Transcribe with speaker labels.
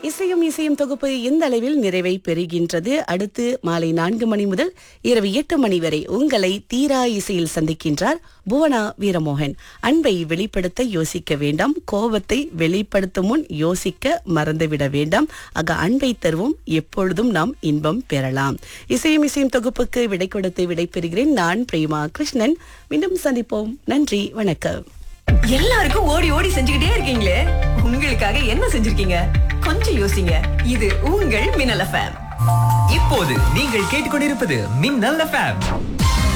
Speaker 1: இசையும் இசையும் தொகுப்பு இந்த அளவில் நிறைவை பெறுகின்றது அடுத்து மாலை நான்கு மணி முதல் இரவு எட்டு மணி வரை உங்களை தீரா இசையில் சந்திக்கின்றார் புவனா வீரமோகன் அன்பை வெளிப்படுத்த யோசிக்க வேண்டாம் கோபத்தை வெளிப்படுத்தும் முன் யோசிக்க மறந்துவிட வேண்டாம் ஆக அன்பை தருவோம் எப்பொழுதும் நாம் இன்பம் பெறலாம் இசையும் இசையும் தொகுப்புக்கு விடை கொடுத்து விடை பெறுகிறேன் நான் பிரேமா கிருஷ்ணன் மீண்டும் சந்திப்போம் நன்றி வணக்கம்
Speaker 2: எல்லாருக்கும் ஓடி ஓடி செஞ்சுக்கிட்டே இருக்கீங்களே உங்களுக்காக என்ன செஞ்சிருக்கீங்க கொஞ்சம் யோசிங்க இது உங்கள் மின்னல் எஃப்எம்
Speaker 3: இப்போது நீங்கள் கேட்டுக்கொண்டிருப்பது மின்னல் எஃப்எம்